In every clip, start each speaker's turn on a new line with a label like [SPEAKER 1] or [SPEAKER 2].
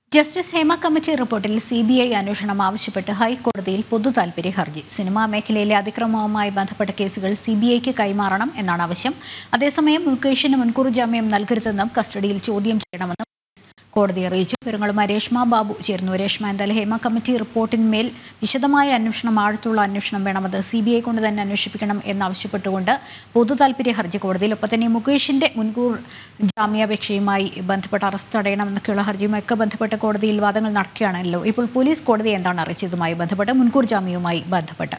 [SPEAKER 1] justice Hema committee റിപ്പോർട്ടിൽ C B I അന്വേഷണം ആവശ്യപ്പെട്ട് ഹൈക്കോടതിയിൽ പൊതു താൽപര്യ ഹർജി സിനിമാ മേഖലയിലെ അതിക്രമവുമായി ബന്ധപ്പെട്ട കേസുകൾ സി ബി ഐക്ക് കൈമാറണം എന്നാണ് ആവശ്യം അതേസമയം മുകേഷിന് മുൻകൂർ ജാമ്യം നൽകരുതെന്നും കസ്റ്റഡിയിൽ ചോദ്യം ചെയ്യണമെന്നും കോടതി അറിയിച്ചു വിവരങ്ങളുമായി രേഷ്മ ബാബു ചേർന്നു രേഷ്മ എന്തായാലും ഹേമ കമ്മിറ്റി റിപ്പോർട്ടിന്മേൽ വിശദമായ അന്വേഷണം ആഴത്തുള്ള അന്വേഷണം വേണമെന്ന് സി ബി ഐ കൊണ്ട് തന്നെ അന്വേഷിപ്പിക്കണം എന്നാവശ്യപ്പെട്ടുകൊണ്ട് പൊതു താൽപര്യ ഹർജി കോടതിയിൽ ഒപ്പം തന്നെ മുകേഷിന്റെ മുൻകൂർ ജാമ്യാപേക്ഷയുമായി ബന്ധപ്പെട്ട അറസ്റ്റ് തടയണമെന്നൊക്കെയുള്ള ഹർജിയുമൊക്കെ ബന്ധപ്പെട്ട് കോടതിയിൽ വാദങ്ങൾ നടക്കുകയാണല്ലോ ഇപ്പോൾ പോലീസ് കോടതി എന്താണ് അറിയിച്ചതുമായി ബന്ധപ്പെട്ട് മുൻകൂർ ജാമ്യവുമായി ബന്ധപ്പെട്ട്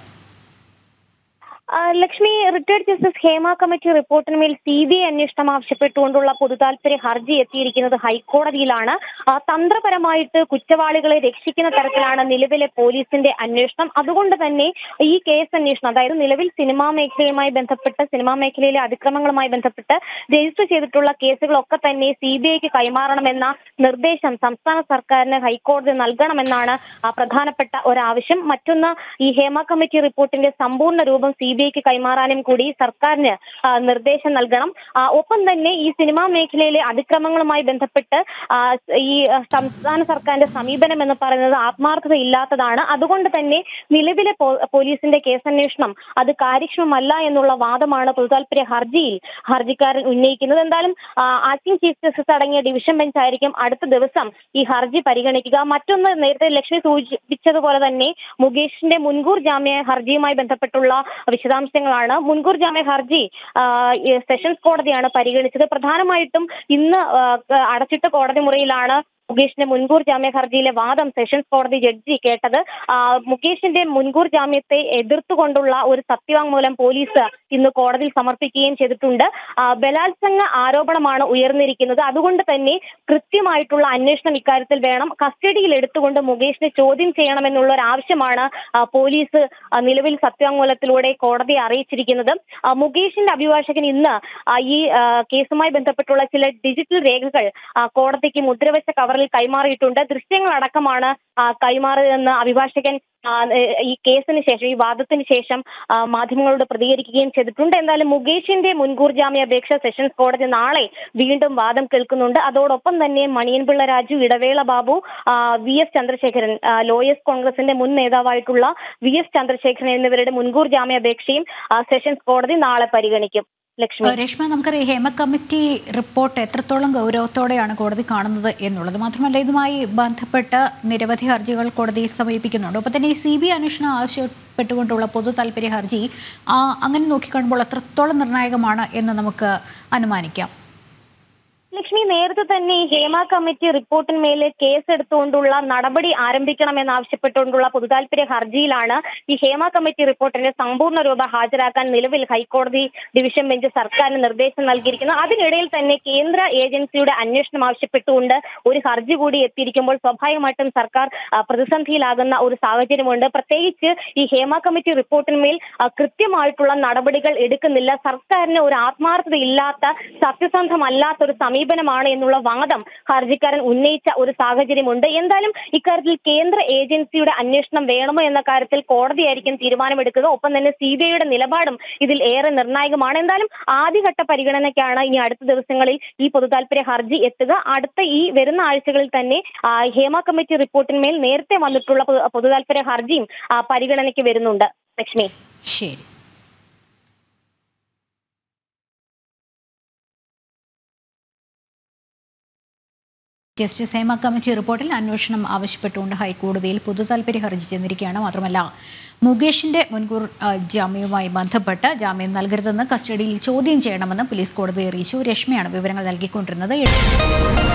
[SPEAKER 2] ആ, Lakshmi retired justice Hema committee റിപ്പോർട്ടിന്മേൽ സി ബി ഐ അന്വേഷണം ആവശ്യപ്പെട്ടുകൊണ്ടുള്ള പൊതുതാൽപര്യ ഹർജി എത്തിയിരിക്കുന്നത് ഹൈക്കോടതിയിലാണ് ആ, തന്ത്രപരമായിട്ട് കുറ്റവാളികളെ രക്ഷിക്കുന്ന തരത്തിലാണ് നിലവിലെ പോലീസിന്റെ അന്വേഷണം അതുകൊണ്ട് തന്നെ ഈ കേസ് അന്വേഷണം അതായത് നിലവിൽ സിനിമാ മേഖലയുമായി ബന്ധപ്പെട്ട് സിനിമാ മേഖലയിലെ അതിക്രമങ്ങളുമായി ബന്ധപ്പെട്ട് രജിസ്റ്റർ ചെയ്തിട്ടുള്ള കേസുകളൊക്കെ തന്നെ സി ബി ഐക്ക് കൈമാറണമെന്ന നിർദ്ദേശം സംസ്ഥാന സർക്കാരിന് ഹൈക്കോടതി നൽകണമെന്നാണ് ആ, പ്രധാനപ്പെട്ട ഒരാവശ്യം മറ്റൊന്ന് ഈ ഹേമ കമ്മിറ്റി റിപ്പോർട്ടിന്റെ സമ്പൂർണ്ണ രൂപം സി ബി ഐക്ക് കൈമാറാനും കൂടി സർക്കാരിന് ആ, നിർദ്ദേശം നൽകണം ആ, ഒപ്പം തന്നെ ഈ സിനിമാ മേഖലയിലെ അതിക്രമങ്ങളുമായി ബന്ധപ്പെട്ട് ആ, ഈ ആ, സംസ്ഥാന സർക്കാരിന്റെ സമീപനം എന്ന് പറയുന്നത് ആത്മാർത്ഥത ഇല്ലാത്തതാണ് അതുകൊണ്ട് തന്നെ നിലവിലെ പോ- പോലീസിന്റെ കേസന്വേഷണം അത് കാര്യക്ഷമമല്ല എന്നുള്ള വാദമാണ് പൊതുതാൽപര്യ ഹർജിയിൽ ഹർജിക്കാരൻ ഉന്നയിക്കുന്നത് എന്തായാലും ആ, ആക്ടിംഗ് ചീഫ് ജസ്റ്റിസ് അടങ്ങിയ ഡിവിഷൻ ബെഞ്ച് ആയിരിക്കും അടുത്ത ദിവസം ഈ ഹർജി പരിഗണിക്കുക മറ്റൊന്ന് നേരത്തെ ലക്ഷ്മി സൂചിപ്പിച്ചതുപോലെ തന്നെ മുകേഷിന്റെ മുൻകൂർ ജാമ്യ ഹർജിയുമായി ബന്ധപ്പെട്ടുള്ള വിശദാംശങ്ങളാണ് മുൻകൂർ ജാമ്യ ഹർജി ആ, ഈ സെഷൻസ് കോടതിയാണ് പരിഗണിച്ചത് പ്രധാനമായിട്ടും ഇന്ന് ആ, അടച്ചിട്ട കോടതി മുറിയിലാണ് മുകേഷിന്റെ മുൻകൂർ ജാമ്യ ഹർജിയിലെ വാദം സെഷൻസ് കോടതി ജഡ്ജി കേട്ടത് ആ, മുകേഷിന്റെ മുൻകൂർ ജാമ്യത്തെ എതിർത്തുകൊണ്ടുള്ള ഒരു സത്യവാങ്മൂലം പോലീസ് ഇന്ന് കോടതിയിൽ സമർപ്പിക്കുകയും ചെയ്തിട്ടുണ്ട് ആ, ബലാത്സംഗ ആരോപണമാണ് ഉയർന്നിരിക്കുന്നത് അതുകൊണ്ട് തന്നെ കൃത്യമായിട്ടുള്ള അന്വേഷണം ഇക്കാര്യത്തിൽ വേണം കസ്റ്റഡിയിൽ എടുത്തുകൊണ്ട് മുകേഷിനെ ചോദ്യം ചെയ്യണമെന്നുള്ള ഒരു ആവശ്യമാണ് ആ, പോലീസ് ആ, നിലവിൽ സത്യവാങ്മൂലത്തിലൂടെ കോടതിയെ അറിയിച്ചിരിക്കുന്നത് ആ, മുകേഷിന്റെ അഭിഭാഷകൻ ഇന്ന് ആ, ഈ ആ, കേസുമായി ബന്ധപ്പെട്ടുള്ള ചില ഡിജിറ്റൽ രേഖകൾ ആ, കോടതിക്ക് മുദ്രവെച്ച കവറിൽ കൈമാറിയിട്ടുണ്ട് ദൃശ്യങ്ങളടക്കമാണ് ആ, കൈമാറിയതെന്ന് അഭിഭാഷകൻ ആ, ഏഹ്, ഈ കേസിന് ശേഷം ഈ വാദത്തിന് ശേഷം ആ, മാധ്യമങ്ങളോട് പ്രതികരിക്കുകയും ചെയ്തിട്ടുണ്ട് എന്തായാലും മുകേഷിന്റെ മുൻകൂർ ജാമ്യാപേക്ഷ സെഷൻസ് കോടതി നാളെ വീണ്ടും വാദം കേൾക്കുന്നുണ്ട് അതോടൊപ്പം തന്നെ മണിയൻപിള്ള രാജു ഇടവേള ബാബു ആ, വി എസ് ചന്ദ്രശേഖരൻ ആ, ലോയേഴ്സ് കോൺഗ്രസിന്റെ മുൻ നേതാവായിട്ടുള്ള വി എസ് ചന്ദ്രശേഖരൻ എന്നിവരുടെ മുൻകൂർ ജാമ്യാപേക്ഷയും ആ, സെഷൻസ് കോടതി നാളെ പരിഗണിക്കും ലക്ഷ്മി
[SPEAKER 1] രേഷ്മ നമുക്കറിയാം ഹേമ കമ്മിറ്റി റിപ്പോർട്ട് എത്രത്തോളം ഗൗരവത്തോടെയാണ് കോടതി കാണുന്നത് എന്നുള്ളത് മാത്രമല്ല ഇതുമായി ബന്ധപ്പെട്ട് നിരവധി ഹർജികൾ കോടതിയിൽ സമർപ്പിക്കുന്നുണ്ട് ഒപ്പം തന്നെ ഈ സി ബി അന്വേഷണം ആവശ്യപ്പെട്ടുകൊണ്ടുള്ള പൊതു താല്പര്യ ഹർജി ആ, അങ്ങനെ നോക്കിക്കാണുമ്പോൾ എത്രത്തോളം നിർണായകമാണ് എന്ന് നമുക്ക് അനുമാനിക്കാം
[SPEAKER 2] ലക്ഷ്മി നേരത്തെ തന്നെ ഈ ഹേമ കമ്മിറ്റി റിപ്പോർട്ടിന്മേൽ കേസെടുത്തുകൊണ്ടുള്ള നടപടി ആരംഭിക്കണമെന്ന് ആവശ്യപ്പെട്ടുകൊണ്ടുള്ള പൊതുതാൽപര്യ ഹർജിയിലാണ് ഈ ഹേമ കമ്മിറ്റി റിപ്പോർട്ടിന്റെ സമ്പൂർണ്ണ രൂപ ഹാജരാക്കാൻ നിലവിൽ ഹൈക്കോടതി ഡിവിഷൻ ബെഞ്ച് സർക്കാരിന് നിർദ്ദേശം നൽകിയിരിക്കുന്നത് അതിനിടയിൽ തന്നെ കേന്ദ്ര ഏജൻസിയുടെ അന്വേഷണം ആവശ്യപ്പെട്ടുകൊണ്ട് ഒരു ഹർജി കൂടി എത്തിയിരിക്കുമ്പോൾ സ്വാഭാവികമായിട്ടും സർക്കാർ ആ, പ്രതിസന്ധിയിലാകുന്ന ഒരു സാഹചര്യമുണ്ട് പ്രത്യേകിച്ച് ഈ ഹേമ കമ്മിറ്റി റിപ്പോർട്ടിന്മേൽ ആ, കൃത്യമായിട്ടുള്ള നടപടികൾ എടുക്കുന്നില്ല സർക്കാരിന് ഒരു ആത്മാർത്ഥത ഇല്ലാത്ത സത്യസന്ധമല്ലാത്ത ഒരു സമീപനമാണ് എന്നുള്ള വാദം ഹർജിക്കാരൻ ഉന്നയിച്ച ഒരു സാഹചര്യമുണ്ട് എന്തായാലും ഇക്കാര്യത്തിൽ കേന്ദ്ര ഏജൻസിയുടെ അന്വേഷണം വേണമോ എന്ന കാര്യത്തിൽ കോടതിയായിരിക്കും തീരുമാനമെടുക്കുക ഒപ്പം തന്നെ സി ബി ഐയുടെ നിലപാടും ഇതിൽ ഏറെ നിർണായകമാണ് എന്തായാലും ആദ്യഘട്ട പരിഗണനയ്ക്കാണ് ഇനി അടുത്ത ദിവസങ്ങളിൽ ഈ പൊതുതാൽപര്യ ഹർജി എത്തുക അടുത്ത ഈ വരുന്ന ആഴ്ചകളിൽ തന്നെ ആ, ഹേമ കമ്മിറ്റി റിപ്പോർട്ടിന്മേൽ നേരത്തെ വന്നിട്ടുള്ള പൊതു- പൊതുതാൽപര്യ ഹർജിയും ആ, പരിഗണനയ്ക്ക് വരുന്നുണ്ട് ലക്ഷ്മി
[SPEAKER 1] ശരി ജസ്റ്റിസ് ഹേമ കമ്മിറ്റി റിപ്പോർട്ടിൽ അന്വേഷണം ആവശ്യപ്പെട്ടുകൊണ്ട് ഹൈക്കോടതിയിൽ പൊതു താൽപര്യ ഹർജി ചെന്നിരിക്കുകയാണ് മാത്രമല്ല മുകേഷിന്റെ മുൻകൂർ ആ, ജാമ്യവുമായി ബന്ധപ്പെട്ട് ജാമ്യം നൽകരുതെന്ന് കസ്റ്റഡിയിൽ ചോദ്യം ചെയ്യണമെന്ന് പോലീസ് കോടതിയെ അറിയിച്ചു രശ്മിയാണ് വിവരങ്ങൾ നൽകിക്കൊണ്ടിരുന്നത്